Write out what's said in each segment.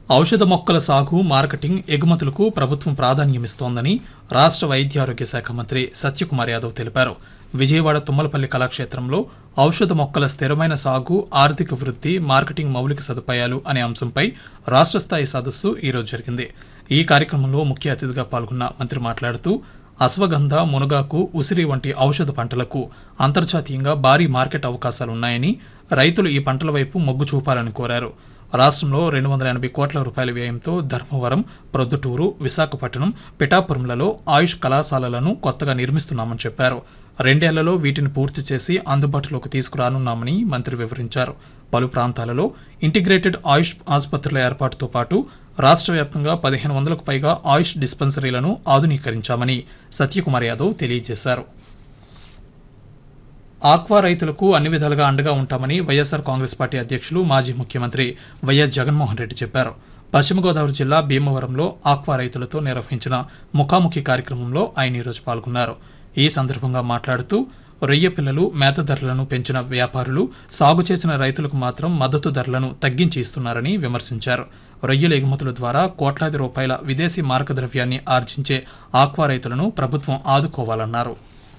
ఔషధ మొక్కల సాగు మార్కెటింగ్ ఎగుమతులకు ప్రభుత్వం ప్రాధాన్యమిస్తోందని రాష్ట్ర వైద్య ఆరోగ్య శాఖ మంత్రి సత్యకుమార్ యాదవ్ తెలిపారు విజయవాడ తుమ్మలపల్లి కళాక్షేత్రంలో ఔషధ మొక్కల స్థిరమైన సాగు ఆర్థిక వృద్ధి మార్కెటింగ్ మౌలిక సదుపాయాలు అనే అంశంపై రాష్ట్ర స్థాయి సదస్సు ఈరోజు జరిగింది ఈ కార్యక్రమంలో ముఖ్య అతిథిగా పాల్గొన్న మంత్రి మాట్లాడుతూ అశ్వగంధ మునగాకు ఉసిరి వంటి ఔషధ పంటలకు అంతర్జాతీయంగా భారీ మార్కెట్ అవకాశాలున్నాయని రైతులు ఈ పంటల వైపు మొగ్గు చూపాలని కోరారు రాష్ట్రంలో రెండు వందల ఎనభై కోట్ల రూపాయల వ్యయంతో ధర్మవరం ప్రొద్దుటూరు విశాఖపట్నం పిఠాపురంలలో ఆయుష్ కళాశాలలను కొత్తగా నిర్మిస్తున్నామని చెప్పారు రెండేళ్లలో వీటిని పూర్తి చేసి అందుబాటులోకి తీసుకురానున్నామని మంత్రి వివరించారు పలు ప్రాంతాలలో ఇంటిగ్రేటెడ్ ఆయుష్ ఆసుపత్రుల ఏర్పాటుతో పాటు రాష్ట్ర వ్యాప్తంగా పదిహేను వందలకు పైగా ఆయుష్ డిస్పెన్సరీలను ఆధునీకరించామని సత్యకుమార్ యాదవ్ తెలియజేశారు ఆక్వా రైతులకు అన్ని విధాలుగా అండగా ఉంటామని వైఎస్ఆర్ కాంగ్రెస్ పార్టీ అధ్యక్షులు మాజీ ముఖ్యమంత్రి వైఎస్ జగన్మోహన్ రెడ్డి చెప్పారు పశ్చిమ గోదావరి జిల్లా భీమవరంలో ఆక్వా రైతులతో నిర్వహించిన ముఖాముఖి కార్యక్రమంలో ఆయన ఈరోజు పాల్గొన్నారు ఈ సందర్భంగా మాట్లాడుతూ రొయ్య పిల్లలు మేత ధరలను పెంచిన వ్యాపారులు సాగు చేసిన రైతులకు మాత్రం మద్దతు ధరలను తగ్గించి ఇస్తున్నారని విమర్శించారు రొయ్యల ఎగుమతుల ద్వారా కోట్లాది రూపాయల విదేశీ మారక ద్రవ్యాన్ని ఆర్జించే ఆక్వా రైతులను ప్రభుత్వం ఆదుకోవాలన్నారు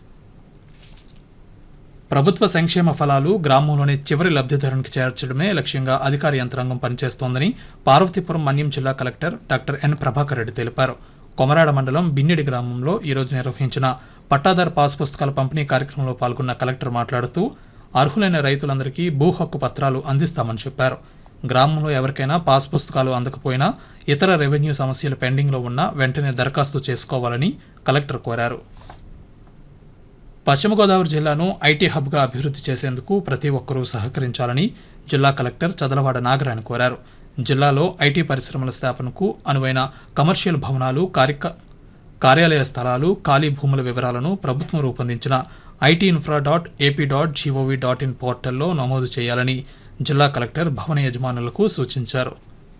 ప్రభుత్వ సంక్షేమ ఫలాలు గ్రామంలోని చివరి లబ్ధిదారునికి చేర్చడమే లక్ష్యంగా అధికార యంత్రాంగం పనిచేస్తోందని పార్వతీపురం మన్యం జిల్లా collector doctor N Prabhakar Reddy తెలిపారు కొమరాడ మండలం బిన్నెడి గ్రామంలో ఈరోజు నిర్వహించిన పట్టాదారు పాస్ పుస్తకాల పంపిణీ కార్యక్రమంలో పాల్గొన్న కలెక్టర్ మాట్లాడుతూ అర్హులైన రైతులందరికీ భూ హక్కు పత్రాలు అందిస్తామని చెప్పారు గ్రామంలో ఎవరికైనా పాస్ పుస్తకాలు అందకపోయినా ఇతర రెవెన్యూ సమస్యలు పెండింగ్లో ఉన్నా వెంటనే దరఖాస్తు చేసుకోవాలని కలెక్టర్ కోరారు పశ్చిమ గోదావరి జిల్లాను ఐటీ హబ్గా అభివృద్ధి చేసేందుకు ప్రతి ఒక్కరూ సహకరించాలని జిల్లా కలెక్టర్ చదలవాడ నాగరాయణ కోరారు జిల్లాలో ఐటీ పరిశ్రమల స్థాపనకు అనువైన కమర్షియల్ భవనాలు కార్యక కార్యాలయ స్థలాలు ఖాళీ భూముల వివరాలను ప్రభుత్వం రూపొందించిన IT infra dot AP dot G O V dot in పోర్టల్లో నమోదు చేయాలని జిల్లా కలెక్టర్ భవన యజమానులకు సూచించారు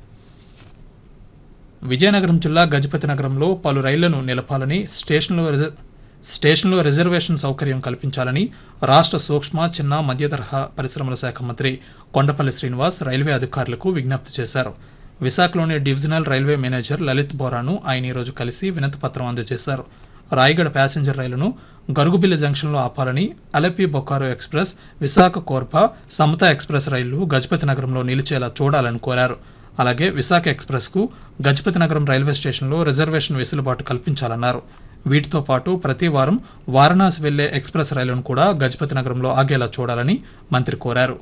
విజయనగరం జిల్లా గజపతి నగరంలో పలు రైళ్లను నిలపాలని స్టేషన్లో రిజ- స్టేషన్లో రిజర్వేషన్ సౌకర్యం కల్పించాలని రాష్ట్ర సూక్ష్మ చిన్న మధ్య తరహా పరిశ్రమల శాఖ మంత్రి కొండపల్లి శ్రీనివాస్ రైల్వే అధికారులకు విజ్ఞప్తి చేశారు విశాఖలోని డివిజనల్ రైల్వే మేనేజర్ లలిత్ బోరాను ఆయన ఈరోజు కలిసి వినతిపత్రం అందజేశారు రాయగడ ప్యాసింజర్ రైలును గరుగుబిల్లి జంక్షన్లో ఆపాలని అలపి బొకారో ఎక్స్ప్రెస్ విశాఖ కోర్పా సమత ఎక్స్ప్రెస్ రైళ్లు గజపతి నగరంలో నిలిచేలా చూడాలని కోరారు అలాగే విశాఖ ఎక్స్ప్రెస్కు గజపతి నగరం రైల్వే స్టేషన్లో రిజర్వేషన్ వెసులుబాటు కల్పించాలన్నారు వీటితో పాటు ప్రతి వారం వారణాసి వెళ్లే ఎక్స్ప్రెస్ రైలును కూడా గజపతి నగరంలో ఆగేలా చూడాలని మంత్రి కోరారు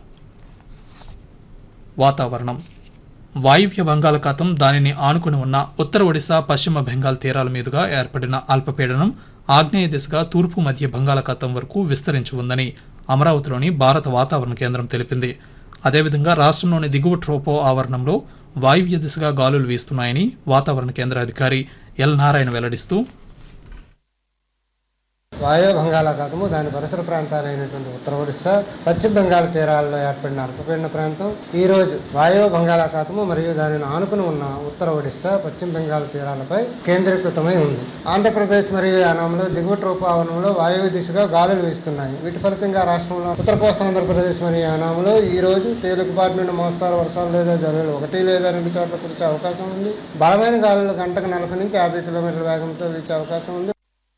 వాతావరణం వాయువ్య బంగాళాఖాతం దానిని ఆనుకుని ఉన్న ఉత్తర ఒడిశా పశ్చిమ బెంగాల్ తీరాల మీదుగా ఏర్పడిన అల్పపీడనం ఆగ్నేయ దిశగా తూర్పు మధ్య బంగాళాఖాతం వరకు విస్తరించి ఉందని అమరావతిలోని భారత వాతావరణ కేంద్రం తెలిపింది అదేవిధంగా రాష్ట్రంలోని దిగువ ట్రోపో ఆవరణంలో వాయువ్య దిశగా గాలులు వీస్తున్నాయని వాతావరణ కేంద్ర అధికారి ఎల్ నారాయణ వెల్లడిస్తూ వాయు బంగాళాఖాతము దాని పరిసర ప్రాంతాలైనటువంటి ఉత్తర ఒడిశా పశ్చిమ బెంగాల్ తీరాల్లో ఏర్పడిన అల్పపీడన ప్రాంతం ఈ రోజు వాయు బంగాళాఖాతము మరియు దానిని ఆనుకుని ఉన్న ఉత్తర ఒడిశా పశ్చిమ బెంగాల్ తీరాలపై కేంద్రీకృతమై ఉంది ఆంధ్రప్రదేశ్ మరియు యానాంలో దిగువ ట్రోపావనంలో వాయువ్య దిశగా గాలులు వీస్తున్నాయి వీటి ఫలితంగా రాష్ట్రంలో ఉత్తర కోస్తా ఆంధ్రప్రదేశ్ మరియు యానాంలో ఈ రోజు తేలికపాటి నుండి మోస్తారు వర్షాలు లేదా జల్లులు ఒకటి లేదా రెండు చోట్ల కురిసే అవకాశం ఉంది బలమైన గాలులు గంటకు నలభై నుంచి యాభై కిలోమీటర్ల వేగంతో వీచే అవకాశం ఉంది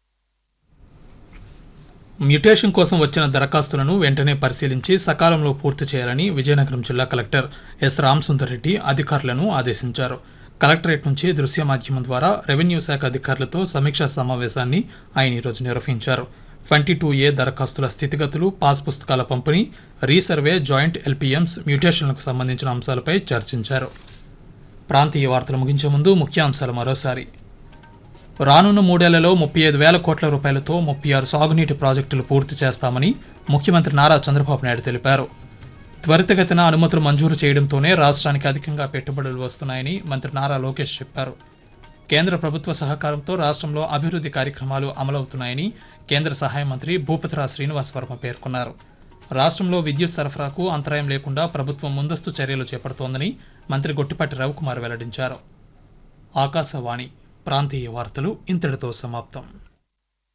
మ్యుటేషన్ కోసం వచ్చిన దరఖాస్తులను వెంటనే పరిశీలించి సకాలంలో పూర్తి చేయాలని విజయనగరం జిల్లా కలెక్టర్ ఎస్ రామసుందర్ రెడ్డి అధికారులను ఆదేశించారు కలెక్టరేట్ నుంచి దృశ్య మాధ్యమం ద్వారా రెవెన్యూ శాఖ అధికారులతో సమీక్షా సమావేశాన్ని ఆయన ఈరోజు నిర్వహించారు ట్వంటీ టూ ఏ దరఖాస్తుల స్థితిగతులు పాస్ పుస్తకాల పంపిణీ రీసర్వే జాయింట్ ఎల్పిఎంస్ మ్యుటేషన్లకు సంబంధించిన అంశాలపై చర్చించారు ప్రాంతీయ వార్తలు ముగించే ముందు ముఖ్యాంశాలు మరోసారి రానున్న మూడేళ్లలో ముప్పై ఐదు వేల కోట్ల రూపాయలతో ముప్పై ఆరు సాగునీటి ప్రాజెక్టులు పూర్తి చేస్తామని ముఖ్యమంత్రి నారా చంద్రబాబు నాయుడు తెలిపారు త్వరితగతిన అనుమతులు మంజూరు చేయడంతోనే రాష్ట్రానికి అధికంగా పెట్టుబడులు వస్తున్నాయని మంత్రి నారా లోకేష్ చెప్పారు కేంద్ర ప్రభుత్వ సహకారంతో రాష్ట్రంలో అభివృద్ధి కార్యక్రమాలు అమలవుతున్నాయని కేంద్ర సహాయ మంత్రి భూపతిరా శ్రీనివాస్ వర్మ పేర్కొన్నారు రాష్ట్రంలో విద్యుత్ సరఫరాకు అంతరాయం లేకుండా ప్రభుత్వం ముందస్తు చర్యలు చేపడుతోందని మంత్రి గొట్టిపాటి రవికుమార్ వెల్లడించారు ఆకాశవాణి ప్రాంతీయ వార్తలు ఇంతటితో సమాప్తం